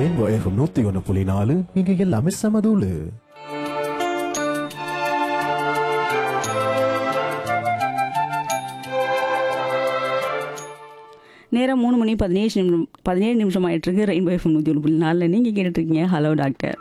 rainbow FM நூத்தி ஒன்று புள்ளி நாலு இங்க எல்லாமே சமதூளு நேரம் மூணு மணி பதினேழு நிமிஷம் பதினேழு நிமிஷம் ஆயிட்டு இருக்கு ரெயின்போ எஃப்எம் நூற்றி ஒன்று புள்ளி நாலில் நீங்கள் கேட்டுட்ருக்கீங்க ஹலோ டாக்டர்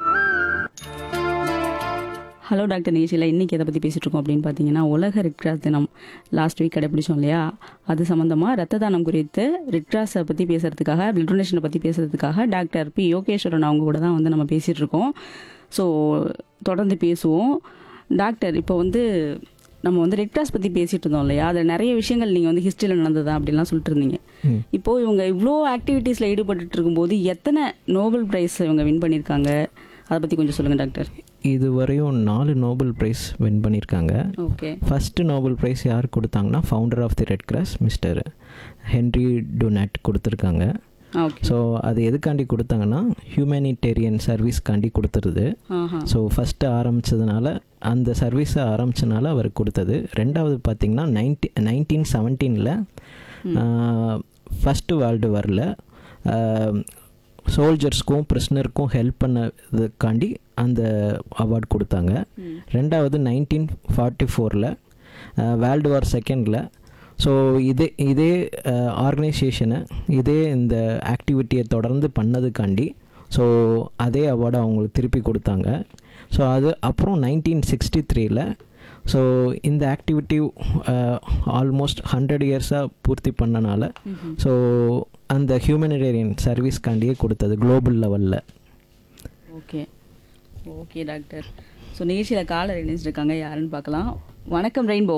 ஹலோ டாக்டர் நிகழ்ச்சியில் இன்றைக்கி எதை பற்றி பேசிகிட்டு இருக்கோம் அப்படின்னு பார்த்தீங்கன்னா உலக ரெட் கிராஸ் தினம் லாஸ்ட் வீக் கடைப்பிடிச்சோம் இல்லையா அது சம்மந்தமாக ரத்த தானம் குறித்து ரெட் கிராஸை பற்றி பேசுகிறதுக்காக பிளட் டொனேஷனை பற்றி பேசுகிறதுக்காக டாக்டர் பி யோகேஸ்வரன் அவங்க கூட தான் வந்து நம்ம பேசிகிட்டு இருக்கோம் ஸோ தொடர்ந்து பேசுவோம் டாக்டர் இப்போ வந்து நம்ம வந்து ரெட் கிராஸ் பற்றி பேசிகிட்டு இருந்தோம் இல்லையா அதில் நிறைய விஷயங்கள் நீங்கள் வந்து ஹிஸ்ட்ரியில் நடந்ததா அப்படிலாம் சொல்லிட்டு இருந்தீங்க இப்போ இவங்க இவ்வளோ ஆக்டிவிட்டீஸில் ஈடுபட்டு இருக்கும்போது எத்தனை நோபல் பிரைஸ் இவங்க வின் பண்ணியிருக்காங்க அதை பற்றி கொஞ்சம் சொல்லுங்கள் டாக்டர் இதுவரையும் நாலு நோபல் ப்ரைஸ் வின் பண்ணியிருக்காங்க ஓகே ஃபஸ்ட்டு நோபல் ப்ரைஸ் யார் கொடுத்தாங்கன்னா founder of the red cross mister Henry Dunant கொடுத்துருக்காங்க ஓகே ஸோ அது எதுக்காண்டி கொடுத்தாங்கன்னா ஹியூமனிடேரியன் சர்வீஸ்க்காண்டி கொடுத்துருது ஆஹா ஸோ ஃபஸ்ட்டு ஆரம்பித்ததுனால அந்த சர்வீஸை ஆரம்பித்தனால அவருக்கு கொடுத்தது ரெண்டாவது பார்த்திங்கன்னா நைன்டி நைன்டீன் செவன்டீனில் ஃபஸ்ட்டு வேர்ல்டு வாரில் சோல்ஜர்ஸ்க்கும் ப்ரிஸ்னருக்கும் ஹெல்ப் பண்ணதுக்காண்டி அந்த அவார்ட் கொடுத்தாங்க ரெண்டாவது நைன்டீன் ஃபார்ட்டி ஃபோரில் வேர்ல்டு வார் செகண்டில் ஸோ இதே இதே ஆர்கனைசேஷனை இதே இந்த ஆக்டிவிட்டியை தொடர்ந்து பண்ணதுக்காண்டி ஸோ அதே அவார்டை அவங்களுக்கு திருப்பி கொடுத்தாங்க ஸோ அது அப்புறம் நைன்டீன் சிக்ஸ்டி த்ரீல ஸோ இந்த ஆக்டிவிட்டி ஆல்மோஸ்ட் ஹண்ட்ரட் இயர்ஸாக பூர்த்தி பண்ணனால ஸோ அந்த ஹியூமனிடேரியன் சர்வீஸ்க்காண்டியே கொடுத்தது குளோபல் லெவலில் ஓகே ஓகே டாக்டர் ஸோ நிகழ்ச்சியில் காலர் இணைஞ்சிருக்காங்க யாருன்னு பார்க்கலாம் வணக்கம் ரெயின்போ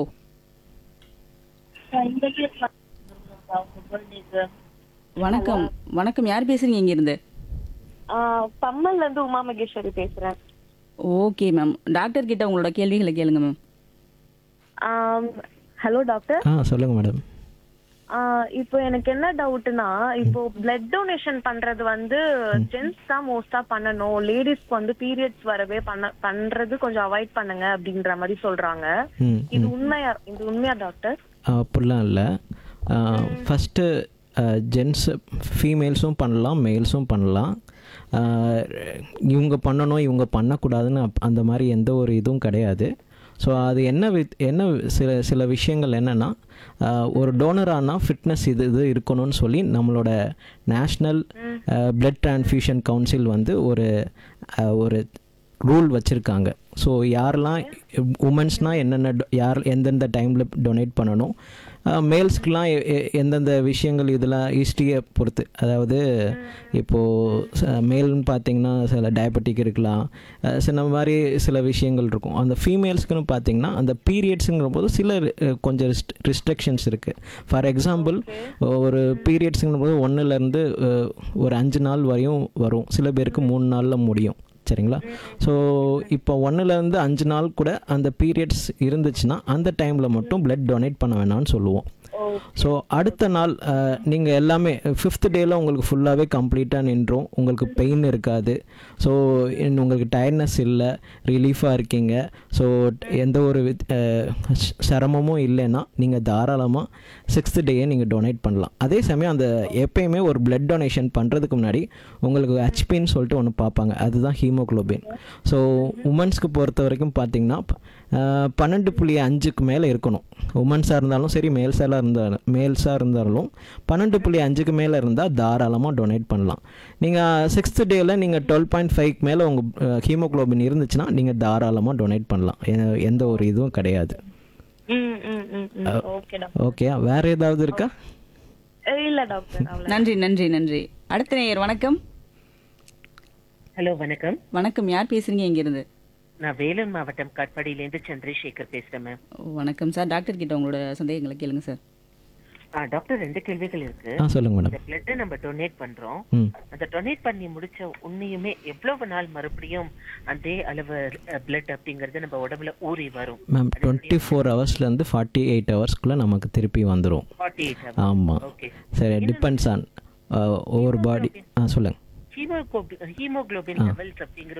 வணக்கம் வணக்கம் யார் பேசுறீங்க இங்கேருந்து பம்மல்ல இருந்து உமா மகேஸ்வரி பேசுறேன் ஓகே மேம் டாக்டர் கிட்ட உங்களோட கேள்விகளை கேளுங்க மேம் ஹலோ டாக்டர் ஆ சொல்லுங்கள் மேடம் இப்போ எனக்கு என்ன டவுட்னா இப்போ பிளட் டொனேஷன் பண்றது வந்து ஜென்ஸ் தான் மோஸ்டா பண்ணணும் லேடிஸ்க்கு வந்து பீரியட்ஸ் வரவே பண்ண பண்றது கொஞ்சம் அவாய்ட் பண்ணுங்க அப்படின்ற மாதிரி சொல்றாங்க ம் இது உண்மையா இது உண்மையா டாக்டர் அப்படிலாம் இல்லை ஃபஸ்ட்டு ஜென்ஸ் ஃபீமேல்ஸும் பண்ணலாம் மேல்ஸும் பண்ணலாம் ஆஹ் இவங்க பண்ணணும் இவங்க பண்ணக்கூடாதுன்னு அப்- அந்த மாதிரி எந்த ஒரு இதுவும் கிடையாது ஸோ அது என்ன வித் என்ன சில சில விஷயங்கள் என்னென்னா ஒரு டோனரானா ஃபிட்னஸ் இது இது இருக்கணும்னு சொல்லி நம்மளோட நேஷ்னல் பிளட் டிரான்ஃபியூஷன் கவுன்சில் வந்து ஒரு ஆஹ் ஒரு ரூல் வச்சுருக்காங்க ஸோ யாரெல்லாம் உமன்ஸ்னால் என்னென்ன do- யார் எந்தெந்த டைமில் டொனேட் பண்ணணும் மேல்ஸ்க்கெலாம் எந்தெந்த விஷயங்கள் இதெல்லாம் ஹிஸ்ட்ரியை பொறுத்து அதாவது இப்போது மேல்னு பார்த்தீங்கன்னா சில டயபெட்டிக் இருக்கலாம் அஹ் சில மாதிரி சில விஷயங்கள் இருக்கும் அந்த ஃபீமேல்ஸ்க்குன்னு பார்த்தீங்கன்னா அந்த பீரியட்ஸுங்கிற போது சில அஹ், கொஞ்சம் ரிஸ்ட்ரிக்ஷன்ஸ் இருக்குது ஃபார் எக்ஸாம்பிள் ஒரு பீரியட்ஸுங்கிற போது ஒன்றுலேருந்து ஒரு அஞ்சு நாள் வரையும் வரும் சில பேருக்கு மூணு நாளில் முடியும் சரிங்களா ஸோ இப்போ ஒன்றுலேருந்து அஞ்சு நாள் கூட அந்த பீரியட்ஸ் இருந்துச்சுன்னா அந்த டைமில் மட்டும் பிளட் டொனேட் பண்ண வேணாம்னு சொல்லுவோம் ஸோ அடுத்த நாள் நீங்கள் எல்லாமே ஃபிஃப்த் டேயில் உங்களுக்கு ஃபுல்லாகவே கம்ப்ளீட்டாக நின்றோம் உங்களுக்கு பெயின் இருக்காது ஸோ உங்களுக்கு டயர்ட்னஸ் இல்லை ரிலீஃபாக இருக்கீங்க ஸோ எந்த ஒரு வித்- அஹ், ஸ்- சிரமமும் இல்லைன்னா நீங்கள் தாராளமாக சிக்ஸ்த் டேயே நீங்கள் டொனேட் பண்ணலாம் அதே சமயம் அந்த எப்பயுமே ஒரு பிளட் டொனேஷன் பண்ணுறதுக்கு முன்னாடி உங்களுக்கு ஹெச்பின்னு சொல்லிட்டு ஒன்று பார்ப்பாங்க அதுதான் ஹீமோகுளோபின் ஸோ உமன்ஸ்க்கு பொறுத்த வரைக்கும் பார்த்தீங்கன்னா அஹ், பன்னெண்டு புள்ளி அஞ்சுக்கு மேலே இருக்கணும் உமன்ஸாக இருந்தாலும் சரி மேல்ஸாக இருந்தாலும் மேல்ஸாக இருந்தாலும் பன்னெண்டு புள்ளி அஞ்சுக்கு மேலே இருந்தால் தாராளமாக டொனேட் பண்ணலாம் நீங்கள் சிக்ஸ்த் டேயில் நீங்கள் டுவெல் பாயிண்ட் ஃபைவ்க்கு மேலே உங்கள் ஹீமோகுளோபின் இருந்துச்சுன்னா நீங்கள் தாராளமாக டொனேட் பண்ணலாம் எ- எந்த ஒரு இதுவும் கிடையாது ம் ம் ம் ஓகே டாக்டர் ஓகே வேறு ஏதாவது இருக்கா இல்ல டாக்டர் அவ்வளவு நன்றி நன்றி நன்றி அடுத்த நேயர் வணக்கம் ஹலோ வணக்கம் வணக்கம் யார் பேசுறீங்க இங்கேருந்து நான் வேலூர் மாவட்டம் கட்பாடியிலேருந்து சந்திரசேகர் பேசுறேன் மேம் வணக்கம் சார் டாக்டர் கிட்ட உங்களோட சந்தேகங்களை கேளுங்க சார் ஆ, டாக்டர் ரெண்டு கேள்விகள் இருக்கு ஆ சொல்லுங்கள் மேடம் இந்த பிளட் நம்ம டொனேட் பண்றோம் ம் அந்த டொனேட் பண்ணி முடிச்ச உன்னையுமே எவ்வளவு நாள் மறுபடியும் அதே அளவு பிளட் அப்படிங்கறது நம்ம உடம்புல ஊறி வரும் மேம் டுவெண்ட்டி ஃபோர் ஹவர்ஸ்லேருந்து ஃபார்ட்டி எயிட் ஹவர்ஸ்க்குள்ளே நமக்கு திருப்பி வந்துடும் ஃபார்ட்டி எயிட் ஆமாம் ஓகே சரி டிபெண்ட்ஸ் ஆன் ஒவ்வொரு பாடி ஆ சொல்லுங்கள் ஹீமோகுளோபின் ஹீமோகுளோபின் லெவல்ஸ் அப்படிங்கிற